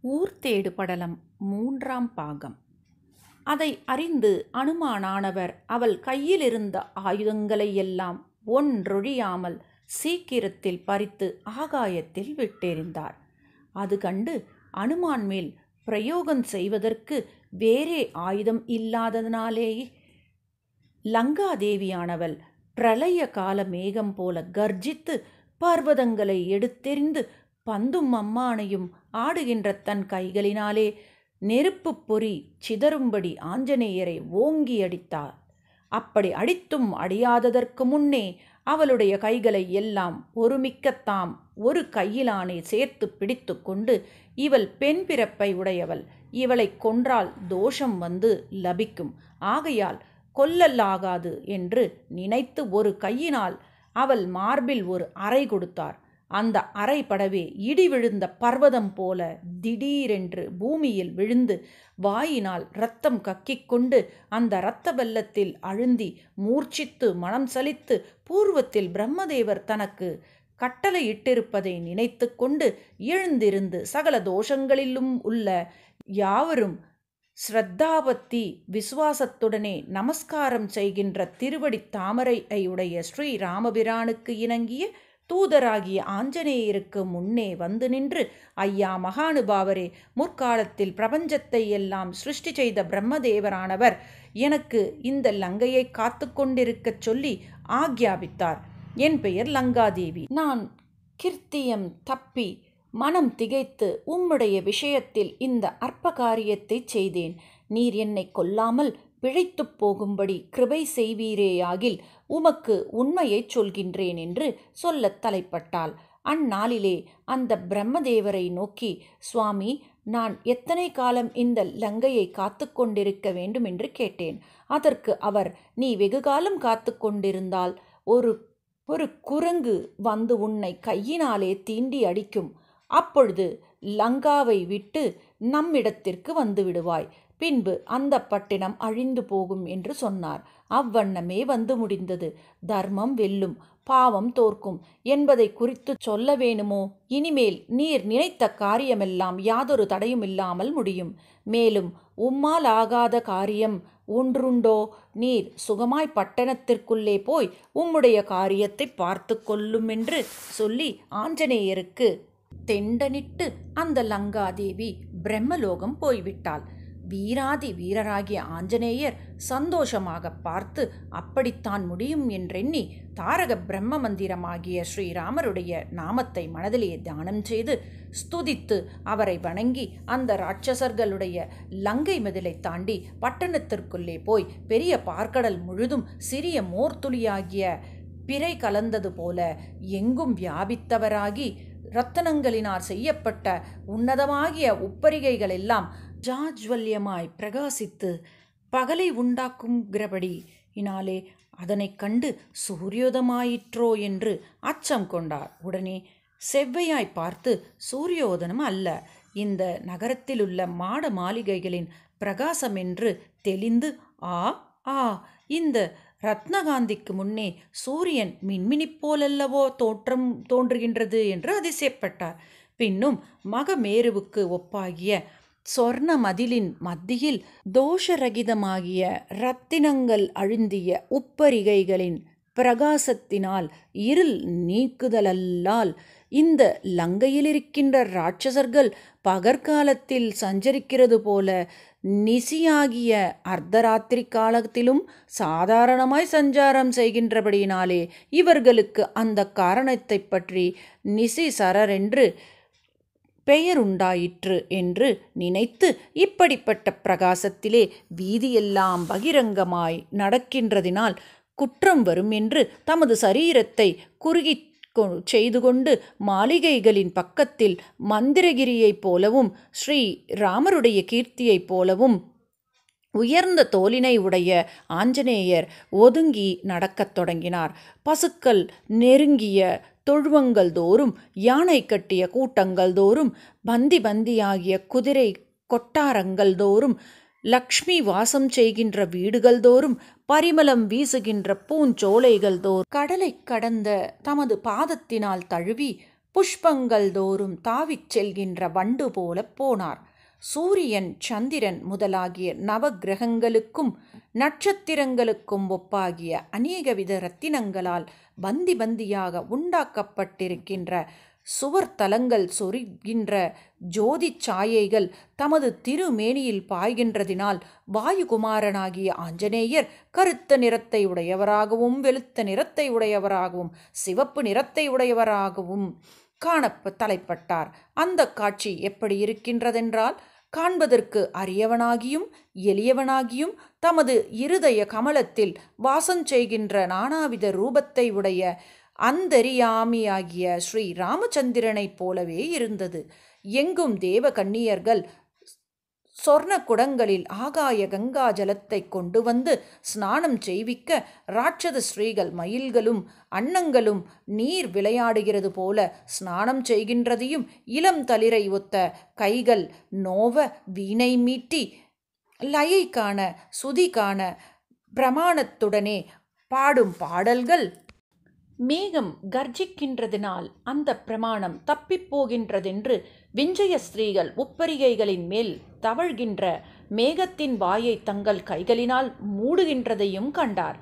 ஊர்த்தேடு படலம் மூன்றாம் பாகம் அதை அறிந்து அனுமானானவர் அவள் கையிலிருந்த ஆயுதங்களை எல்லாம் ஒன்றொழியாமல் சீக்கிரத்தில் பறித்து ஆகாயத்தில் விட்டெறிந்தார் அது கண்டு அனுமான் மேல் பிரயோகம் செய்வதற்கு வேறே ஆயுதம் இல்லாததனாலேயே லங்காதேவியானவள் பிரளய கால மேகம் போல கர்ஜித்து பர்வதங்களை எடுத்தெறிந்து பந்தும் அம்மானையும் ஆடுகின்ற தன் கைகளினாலே நெருப்புப் பொறி சிதறும்படி ஆஞ்சநேயரை ஓங்கி அடித்தார் அப்படி அடித்தும் அடியாததற்கு முன்னே அவளுடைய கைகளை எல்லாம் ஒருமிக்கத்தாம் ஒரு கையிலானே சேர்த்து பிடித்து கொண்டு இவள் பெண் பிறப்பை உடையவள் இவளை கொன்றால் தோஷம் வந்து லபிக்கும் ஆகையால் கொல்லலாகாது என்று நினைத்து ஒரு கையினால் அவள் மார்பில் ஒரு அறை கொடுத்தார் அந்த அறை படவே இடி விழுந்த பர்வதம் போல திடீரென்று பூமியில் விழுந்து வாயினால் இரத்தம் கக்கிக்கொண்டு அந்த இரத்த வெள்ளத்தில் அழுந்தி மூர்ச்சித்து மனம் சலித்து பூர்வத்தில் பிரம்மதேவர் தனக்கு கட்டளையிட்டிருப்பதை நினைத்து கொண்டு எழுந்திருந்து சகல தோஷங்களிலும் உள்ள யாவரும் ஸ்ரத்தாபத்தி விசுவாசத்துடனே நமஸ்காரம் செய்கின்ற திருவடி தாமரையுடைய ஸ்ரீ ராமபிரானுக்கு இணங்கிய தூதராகிய ஆஞ்சநேயருக்கு முன்னே வந்து நின்று ஐயா மகானுபாவரே முற்காலத்தில் பிரபஞ்சத்தை எல்லாம் சிருஷ்டி செய்த பிரம்மதேவரானவர் எனக்கு இந்த லங்கையை காத்து கொண்டிருக்கச் சொல்லி ஆக்ஞாபித்தார் என் பெயர் லங்காதேவி நான் கிருத்தியம் தப்பி மனம் திகைத்து உம்முடைய விஷயத்தில் இந்த அற்ப காரியத்தை செய்தேன் நீர் என்னை கொல்லாமல் பிழைத்துப் போகும்படி கிருபை செய்வீரேயாகில் உமக்கு உண்மையைச் சொல்கின்றேன் என்று சொல்லத் தலைப்பட்டாள் அந்நாளிலே அந்த பிரம்மதேவரை நோக்கி சுவாமி நான் எத்தனை காலம் இந்த லங்கையை காத்து கொண்டிருக்க வேண்டும் என்று கேட்டேன் அதற்கு அவர் நீ வெகுகாலம் காத்து கொண்டிருந்தால் ஒரு ஒரு குரங்கு வந்து உன்னை கையினாலே தீண்டி அடிக்கும் அப்பொழுது லங்காவை விட்டு நம்மிடத்திற்கு வந்து விடுவாய் பின்பு அந்த பட்டினம் அழிந்து போகும் என்று சொன்னார் அவ்வண்ணமே வந்து முடிந்தது தர்மம் வெல்லும் பாவம் தோற்கும் என்பதை குறித்து சொல்ல வேணுமோ இனிமேல் நீர் நினைத்த காரியமெல்லாம் யாதொரு தடையும் இல்லாமல் முடியும் மேலும் உம்மால் ஆகாத காரியம் ஒன்றுண்டோ நீர் சுகமாய் பட்டணத்திற்குள்ளே போய் உம்முடைய காரியத்தை பார்த்து கொள்ளும் என்று சொல்லி ஆஞ்சநேயருக்கு தெண்டனிட்டு அந்த லங்காதேவி பிரம்மலோகம் போய்விட்டாள் வீராதி வீரராகிய ஆஞ்சநேயர் சந்தோஷமாக பார்த்து அப்படித்தான் முடியும் என்றெண்ணி தாரக பிரம்ம மந்திரமாகிய ஸ்ரீராமருடைய நாமத்தை மனதிலே தியானம் செய்து ஸ்துதித்து அவரை வணங்கி அந்த ராட்சசர்களுடைய லங்கை மதிலை தாண்டி பட்டணத்திற்குள்ளே போய் பெரிய பார்க்கடல் முழுதும் சிறிய மோர்த்துளியாகிய பிறை கலந்தது போல எங்கும் வியாபித்தவராகி இரத்தனங்களினால் செய்யப்பட்ட உன்னதமாகிய உப்பரிகைகள் எல்லாம் ஜாஜ்வல்யமாய் பிரகாசித்து பகலை உண்டாக்குங்கிறபடி இனாலே அதனைக் கண்டு சூரியோதமாயிற்றோ என்று அச்சம் கொண்டார் உடனே செவ்வையாய் பார்த்து சூரியோதனம் அல்ல இந்த நகரத்திலுள்ள மாட மாளிகைகளின் பிரகாசம் என்று தெளிந்து ஆ ஆ இந்த ரத்னகாந்திக்கு முன்னே சூரியன் மின்மினி போலல்லவோ தோற்றம் தோன்றுகின்றது என்று அதிசயப்பட்டார் பின்னும் மகமேருவுக்கு ஒப்பாகிய சொர்ண மதிலின் மத்தியில் தோஷரகிதமாகிய ரத்தினங்கள் அழுந்திய உப்பரிகைகளின் பிரகாசத்தினால் இருள் நீக்குதலல்லால் இந்த லங்கையிலிருக்கின்ற ராட்சசர்கள் பகற்காலத்தில் சஞ்சரிக்கிறது போல நிசியாகிய அர்த்தராத்திரி காலத்திலும் சாதாரணமாய் சஞ்சாரம் செய்கின்றபடியினாலே இவர்களுக்கு அந்த காரணத்தை பற்றி நிசி சரரென்று பெயருண்டாயிற்று என்று நினைத்து இப்படிப்பட்ட பிரகாசத்திலே வீதியெல்லாம் பகிரங்கமாய் நடக்கின்றதினால் குற்றம் வரும் என்று தமது சரீரத்தை குறுகி செய்து கொண்டு மாளிகைகளின் பக்கத்தில் மந்திரகிரியைப் போலவும் ஸ்ரீ ராமருடைய கீர்த்தியைப் போலவும் உயர்ந்த தோலினை உடைய ஆஞ்சநேயர் ஒதுங்கி நடக்கத் தொடங்கினார் பசுக்கள் நெருங்கிய தொழுவங்கள் தோறும் யானை கட்டிய கூட்டங்கள் தோறும் பந்தி பந்தியாகிய குதிரை கொட்டாரங்கள் தோறும் லக்ஷ்மி வாசம் செய்கின்ற வீடுகள் தோறும் பரிமளம் வீசுகின்ற பூஞ்சோலைகள் தோறும் கடலை கடந்த தமது பாதத்தினால் தழுவி புஷ்பங்கள் தோறும் தாவிச் செல்கின்ற வண்டு போலப் போனார் சூரியன் சந்திரன் முதலாகிய நவக்கிரகங்களுக்கும் நட்சத்திரங்களுக்கும் ஒப்பாகிய அநேகவித ரத்தினங்களால் பந்தி பந்தியாக உண்டாக்கப்பட்டிருக்கின்ற சுவர் தலங்கள் சொருகின்ற ஜோதி சாயைகள் தமது திருமேனியில் பாய்கின்றதினால் வாயுகுமாரனாகிய ஆஞ்சநேயர் கருத்த நிறத்தை உடையவராகவும் வெளுத்த நிறத்தை உடையவராகவும் சிவப்பு நிறத்தை உடையவராகவும் காணப்ப தலைப்பட்டார் அந்த காட்சி எப்படி இருக்கின்றதென்றால் காண்பதற்கு அரியவனாகியும் எளியவனாகியும் தமது இருதய கமலத்தில் வாசம் செய்கின்ற நானாவித ரூபத்தை உடைய அந்தரியாமியாகிய ஸ்ரீ ராமச்சந்திரனைப் போலவே இருந்தது எங்கும் தேவ கன்னியர்கள் சொர்ண குடங்களில் ஆகாய கங்கா ஜலத்தை கொண்டு வந்து ஸ்நானம் செய்விக்க ராட்சத ஸ்ரீகள் மயில்களும் அன்னங்களும் நீர் விளையாடுகிறது போல ஸ்நானம் செய்கின்றதையும் இளம் தளிரை ஒத்த கைகள் நோவ வீணை மீட்டி லயை காண சுதி காண பிரமாணத்துடனே பாடும் பாடல்கள் மேகம் கர்ஜிக்கின்றதினால் அந்த பிரமாணம் தப்பிப்போகின்றதென்று விஞ்சய ஸ்திரீகள் உப்பரிகைகளின் மேல் தவழ்கின்ற மேகத்தின் வாயை தங்கள் கைகளினால் மூடுகின்றதையும் கண்டார்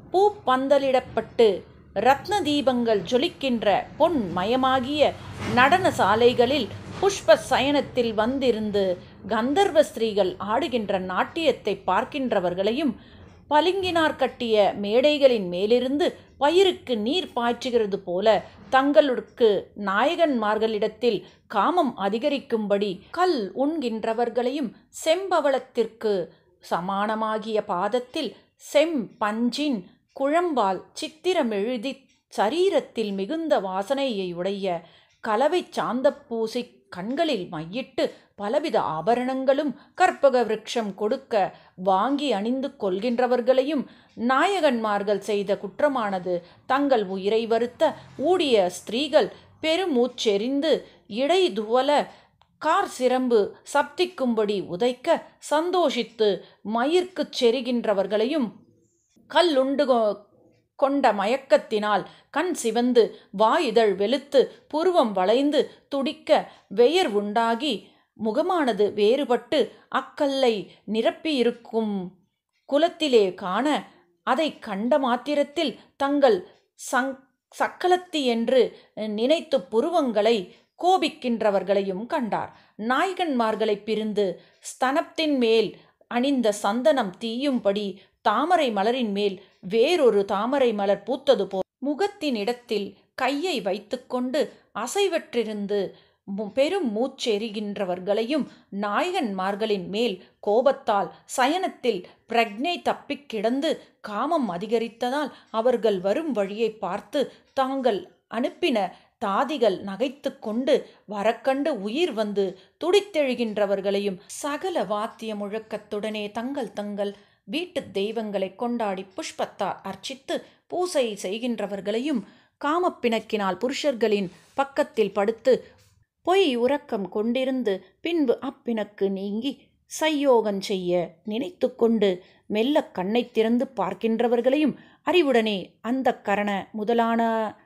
பூப்பந்தலிடப்பட்டு ரத்ன தீபங்கள் ஜொலிக்கின்ற பொன் மயமாகிய நடன சாலைகளில் புஷ்ப சயனத்தில் வந்திருந்து கந்தர்வ ஸ்திரீகள் ஆடுகின்ற நாட்டியத்தை பார்க்கின்றவர்களையும் பளிங்கினார் கட்டிய மேடைகளின் மேலிருந்து பயிருக்கு நீர் பாய்ச்சுகிறது போல தங்களுக்கு நாயகன்மார்களிடத்தில் காமம் அதிகரிக்கும்படி கல் உண்கின்றவர்களையும் செம்பவளத்திற்கு சமானமாகிய பாதத்தில் செம் பஞ்சின் குழம்பால் சித்திரமெழுதி சரீரத்தில் மிகுந்த வாசனையை உடைய கலவை சாந்தப்பூசி கண்களில் மையிட்டு பலவித ஆபரணங்களும் கற்பக விருட்சம் கொடுக்க வாங்கி அணிந்து கொள்கின்றவர்களையும் நாயகன்மார்கள் செய்த குற்றமானது தங்கள் உயிரை வருத்த ஊடிய ஸ்திரீகள் பெருமூச்செறிந்து இடை துவல கார் சிரம்பு சப்திக்கும்படி உதைக்க சந்தோஷித்து மயிர்க்குச் செரிகின்றவர்களையும் கல்லுண்டு கொண்ட மயக்கத்தினால் கண் சிவந்து வாயுதழ் வெளுத்து புருவம் வளைந்து துடிக்க வெயர் உண்டாகி முகமானது வேறுபட்டு அக்கல்லை நிரப்பியிருக்கும் குலத்திலே காண அதை கண்ட மாத்திரத்தில் தங்கள் சங் சக்கலத்தி என்று நினைத்து புருவங்களை கோபிக்கின்றவர்களையும் கண்டார் நாயகன்மார்களை பிரிந்து ஸ்தனத்தின் மேல் அணிந்த சந்தனம் தீயும்படி தாமரை மலரின் மேல் வேறொரு தாமரை மலர் பூத்தது போல் முகத்தினிடத்தில் கையை வைத்துக்கொண்டு அசைவற்றிருந்து பெரும் மூச்செறிகின்றவர்களையும் நாயகன்மார்களின் மேல் கோபத்தால் சயனத்தில் பிரக்ஞை தப்பிக் கிடந்து காமம் அதிகரித்ததால் அவர்கள் வரும் வழியை பார்த்து தாங்கள் அனுப்பின தாதிகள் நகைத்து கொண்டு வரக்கண்டு உயிர் வந்து துடித்தெழுகின்றவர்களையும் சகல வாத்திய முழக்கத்துடனே தங்கள் தங்கள் வீட்டு தெய்வங்களை கொண்டாடி புஷ்பத்தால் அர்ச்சித்து பூசை செய்கின்றவர்களையும் காமப்பிணக்கினால் புருஷர்களின் பக்கத்தில் படுத்து பொய் உறக்கம் கொண்டிருந்து பின்பு அப்பிணக்கு நீங்கி சையோகம் செய்ய நினைத்து கொண்டு மெல்ல கண்ணை திறந்து பார்க்கின்றவர்களையும் அறிவுடனே அந்த கரண முதலான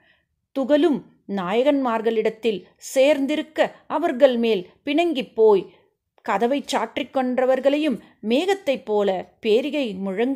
துகளும் நாயகன்மார்களிடத்தில் சேர்ந்திருக்க அவர்கள் மேல் பிணங்கிப் போய் கதவை சாற்றிக் கொன்றவர்களையும் மேகத்தைப் போல பேரிகை முழங்க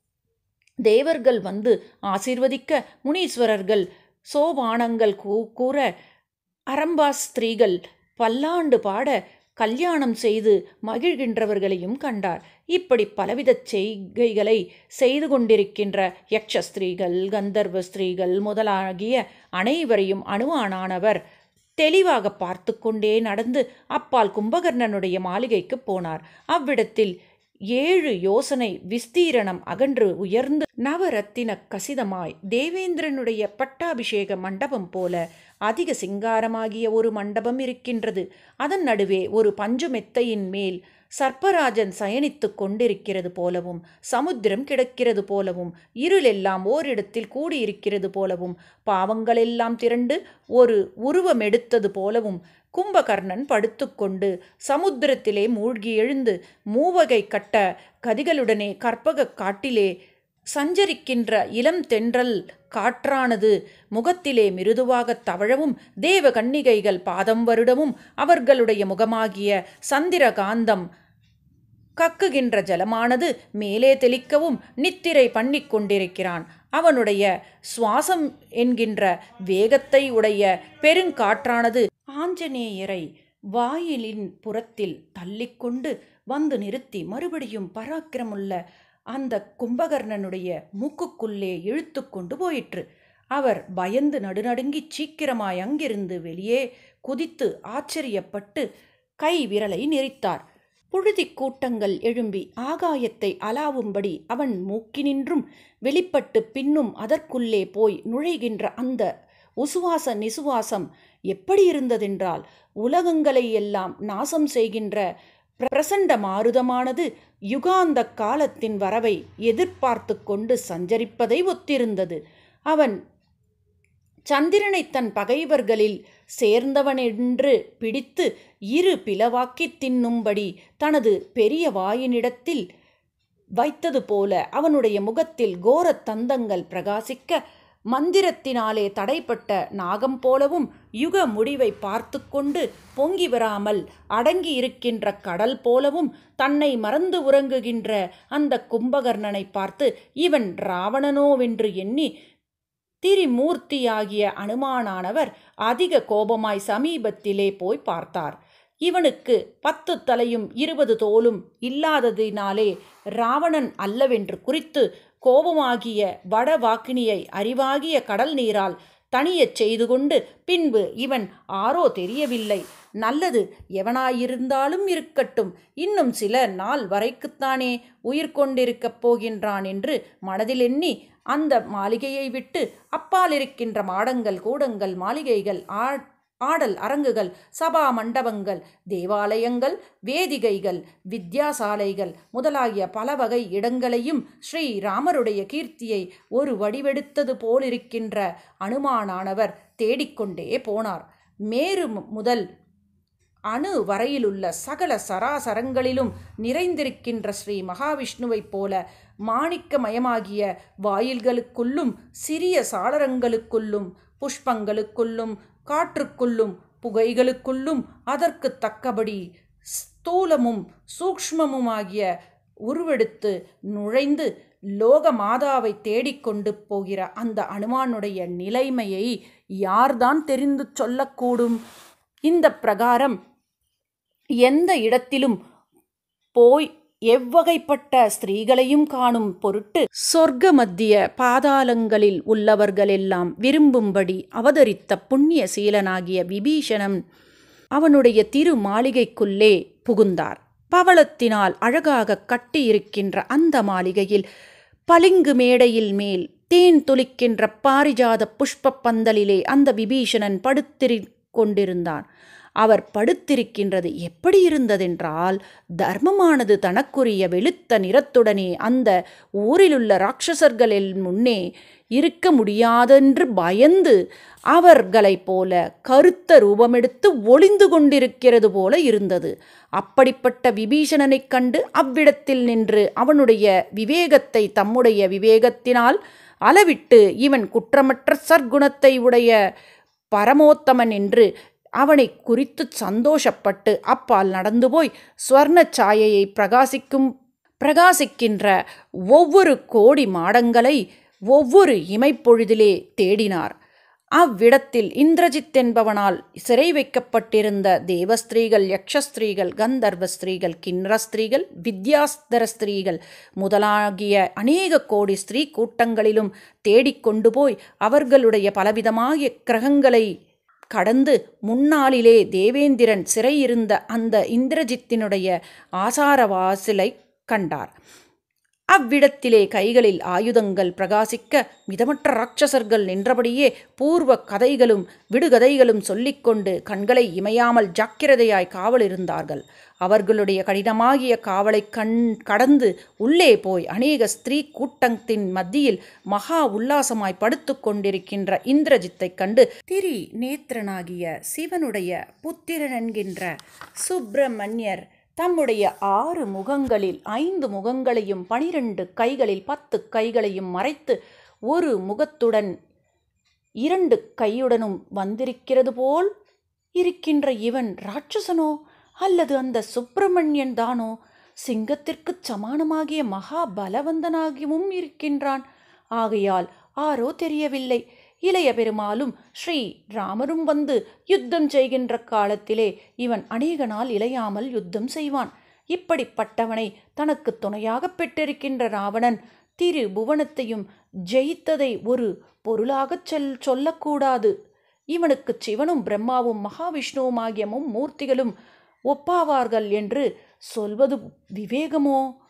தேவர்கள் வந்து ஆசீர்வதிக்க முனீஸ்வரர்கள் சோபானங்கள் கூ கூற அரம்பா ஸ்திரீகள் பல்லாண்டு பாட கல்யாணம் செய்து மகிழ்கின்றவர்களையும் கண்டார் இப்படி பலவித செய்கைகளை செய்து கொண்டிருக்கின்ற யக்ஷ ஸ்திரீகள் கந்தர்வ ஸ்திரீகள் முதலாகிய அனைவரையும் அணுவானானவர் தெளிவாக பார்த்து கொண்டே நடந்து அப்பால் கும்பகர்ணனுடைய மாளிகைக்கு போனார் அவ்விடத்தில் ஏழு யோசனை விஸ்தீரணம் அகன்று உயர்ந்து நவரத்தின கசிதமாய் தேவேந்திரனுடைய பட்டாபிஷேக மண்டபம் போல அதிக சிங்காரமாகிய ஒரு மண்டபம் இருக்கின்றது அதன் நடுவே ஒரு பஞ்சு மெத்தையின் மேல் சர்ப்பராஜன் சயனித்துக் கொண்டிருக்கிறது போலவும் சமுத்திரம் கிடக்கிறது போலவும் இருளெல்லாம் ஓரிடத்தில் கூடியிருக்கிறது போலவும் பாவங்களெல்லாம் திரண்டு ஒரு உருவமெடுத்தது போலவும் கும்பகர்ணன் படுத்துக்கொண்டு சமுத்திரத்திலே மூழ்கி எழுந்து மூவகை கட்ட கதிகளுடனே கற்பக காட்டிலே சஞ்சரிக்கின்ற இளம் தென்றல் காற்றானது முகத்திலே மிருதுவாகத் தவழவும் தேவ கன்னிகைகள் பாதம் வருடவும் அவர்களுடைய முகமாகிய சந்திரகாந்தம் கக்குகின்ற ஜலமானது மேலே தெளிக்கவும் நித்திரை பண்ணிக் கொண்டிருக்கிறான் அவனுடைய சுவாசம் என்கின்ற வேகத்தை உடைய பெருங்காற்றானது ஆஞ்சநேயரை வாயிலின் புறத்தில் தள்ளிக்கொண்டு வந்து நிறுத்தி மறுபடியும் பராக்கிரமுள்ள அந்த கும்பகர்ணனுடைய மூக்குக்குள்ளே இழுத்து கொண்டு போயிற்று அவர் பயந்து நடுநடுங்கிச் சீக்கிரமாய் அங்கிருந்து வெளியே குதித்து ஆச்சரியப்பட்டு கை விரலை நெறித்தார் புழுதிக் கூட்டங்கள் எழும்பி ஆகாயத்தை அலாவும்படி அவன் மூக்கினின்றும் வெளிப்பட்டு பின்னும் அதற்குள்ளே போய் நுழைகின்ற அந்த உசுவாச நிசுவாசம் எப்படி இருந்ததென்றால் உலகங்களை எல்லாம் நாசம் செய்கின்ற பிரசண்ட மாருதமானது யுகாந்த காலத்தின் வரவை எதிர்பார்த்து கொண்டு சஞ்சரிப்பதை ஒத்திருந்தது அவன் சந்திரனை தன் பகைவர்களில் சேர்ந்தவனென்று பிடித்து இரு பிளவாக்கி தின்னும்படி தனது பெரிய வாயினிடத்தில் வைத்தது போல அவனுடைய முகத்தில் கோரத் தந்தங்கள் பிரகாசிக்க மந்திரத்தினாலே தடைப்பட்ட நாகம் போலவும் யுக முடிவை பார்த்து கொண்டு பொங்கி வராமல் அடங்கி இருக்கின்ற கடல் போலவும் தன்னை மறந்து உறங்குகின்ற அந்த கும்பகர்ணனை பார்த்து இவன் ராவணனோவென்று எண்ணி திரிமூர்த்தியாகிய அனுமானானவர் அதிக கோபமாய் சமீபத்திலே போய் பார்த்தார் இவனுக்கு பத்து தலையும் இருபது தோலும் இல்லாததினாலே ராவணன் அல்லவென்று குறித்து கோபமாகிய வடவாக்கினியை அறிவாகிய கடல் நீரால் தனியச் செய்து கொண்டு பின்பு இவன் ஆரோ தெரியவில்லை நல்லது எவனாயிருந்தாலும் இருக்கட்டும் இன்னும் சில நாள் வரைக்குத்தானே உயிர் கொண்டிருக்கப் போகின்றான் என்று மனதில் எண்ணி அந்த மாளிகையை விட்டு அப்பால் இருக்கின்ற மாடங்கள் கூடங்கள் மாளிகைகள் ஆ ஆடல் அரங்குகள் சபா மண்டபங்கள் தேவாலயங்கள் வேதிகைகள் வித்யாசாலைகள் முதலாகிய பல வகை இடங்களையும் ஸ்ரீராமருடைய கீர்த்தியை ஒரு வடிவெடுத்தது போலிருக்கின்ற அனுமானானவர் தேடிக்கொண்டே போனார் மேரு முதல் அணு வரையிலுள்ள சகல சராசரங்களிலும் நிறைந்திருக்கின்ற ஸ்ரீ மகாவிஷ்ணுவைப் போல மாணிக்கமயமாகிய வாயில்களுக்குள்ளும் சிறிய சாளரங்களுக்குள்ளும் புஷ்பங்களுக்குள்ளும் காற்றுக்குள்ளும் புகைகளுக்குள்ளும் அதற்கு தக்கபடி ஸ்தூலமும் சூக்ஷ்மமுமாகிய உருவெடுத்து நுழைந்து லோக மாதாவை தேடிக்கொண்டு போகிற அந்த அனுமானுடைய நிலைமையை யார்தான் தெரிந்து சொல்லக்கூடும் இந்த பிரகாரம் எந்த இடத்திலும் போய் எவ்வகைப்பட்ட ஸ்திரீகளையும் காணும் பொருட்டு சொர்க்க மத்திய பாதாளங்களில் உள்ளவர்களெல்லாம் விரும்பும்படி அவதரித்த புண்ணிய சீலனாகிய விபீஷணன் அவனுடைய திரு மாளிகைக்குள்ளே புகுந்தார் பவளத்தினால் அழகாக கட்டியிருக்கின்ற அந்த மாளிகையில் பளிங்கு மேடையில் மேல் தேன் துளிக்கின்ற பாரிஜாத புஷ்ப பந்தலிலே அந்த விபீஷணன் படுத்திரு கொண்டிருந்தான் அவர் படுத்திருக்கின்றது எப்படி இருந்ததென்றால் தர்மமானது தனக்குரிய வெளுத்த நிறத்துடனே அந்த ஊரிலுள்ள ராட்சசர்களில் முன்னே இருக்க முடியாதென்று பயந்து அவர்களைப் போல கருத்த ரூபமெடுத்து ஒளிந்து கொண்டிருக்கிறது போல இருந்தது அப்படிப்பட்ட விபீஷணனைக் கண்டு அவ்விடத்தில் நின்று அவனுடைய விவேகத்தை தம்முடைய விவேகத்தினால் அளவிட்டு இவன் குற்றமற்ற சற்குணத்தை உடைய பரமோத்தமன் என்று அவனை குறித்து சந்தோஷப்பட்டு அப்பால் நடந்து போய் ஸ்வர்ண சாயையை பிரகாசிக்கும் பிரகாசிக்கின்ற ஒவ்வொரு கோடி மாடங்களை ஒவ்வொரு இமைப்பொழுதிலே தேடினார் அவ்விடத்தில் இந்திரஜித் என்பவனால் சிறை வைக்கப்பட்டிருந்த தேவஸ்திரீகள் யக்ஷஸ்திரீகள் கந்தர்வ ஸ்திரீகள் கிண்ணற ஸ்திரீகள் வித்யாஸ்தர ஸ்திரீகள் முதலாகிய அநேக கோடி ஸ்திரீ கூட்டங்களிலும் தேடிக்கொண்டு போய் அவர்களுடைய பலவிதமாகிய கிரகங்களை கடந்து முன்னாளிலே தேவேந்திரன் சிறையிருந்த அந்த இந்திரஜித்தினுடைய ஆசாரவாசிலை கண்டார் அவ்விடத்திலே கைகளில் ஆயுதங்கள் பிரகாசிக்க மிதமற்ற ராட்சசர்கள் நின்றபடியே பூர்வ கதைகளும் விடுகதைகளும் சொல்லிக்கொண்டு கண்களை இமையாமல் ஜாக்கிரதையாய் காவல் இருந்தார்கள் அவர்களுடைய கடினமாகிய காவலை கண் கடந்து உள்ளே போய் அநேக ஸ்திரீ கூட்டத்தின் மத்தியில் மகா உல்லாசமாய் படுத்து கொண்டிருக்கின்ற இந்திரஜித்தைக் கண்டு திரி நேத்திரனாகிய சிவனுடைய புத்திரன் என்கின்ற சுப்பிரமணியர் தம்முடைய ஆறு முகங்களில் ஐந்து முகங்களையும் பனிரெண்டு கைகளில் பத்து கைகளையும் மறைத்து ஒரு முகத்துடன் இரண்டு கையுடனும் வந்திருக்கிறது போல் இருக்கின்ற இவன் ராட்சசனோ அல்லது அந்த சுப்பிரமணியன் தானோ சிங்கத்திற்குச் சமானமாகிய மகா பலவந்தனாகவும் இருக்கின்றான் ஆகையால் ஆரோ தெரியவில்லை இளைய பெருமாளும் ஸ்ரீ ராமரும் வந்து யுத்தம் செய்கின்ற காலத்திலே இவன் அநேக நாள் இளையாமல் யுத்தம் செய்வான் இப்படிப்பட்டவனை தனக்கு துணையாகப் பெற்றிருக்கின்ற ராவணன் திரு புவனத்தையும் ஜெயித்ததை ஒரு பொருளாகச் சொல் சொல்லக்கூடாது இவனுக்கு சிவனும் பிரம்மாவும் மகாவிஷ்ணுவும் ஆகிய மும்மூர்த்திகளும் ஒப்பாவார்கள் என்று சொல்வது விவேகமோ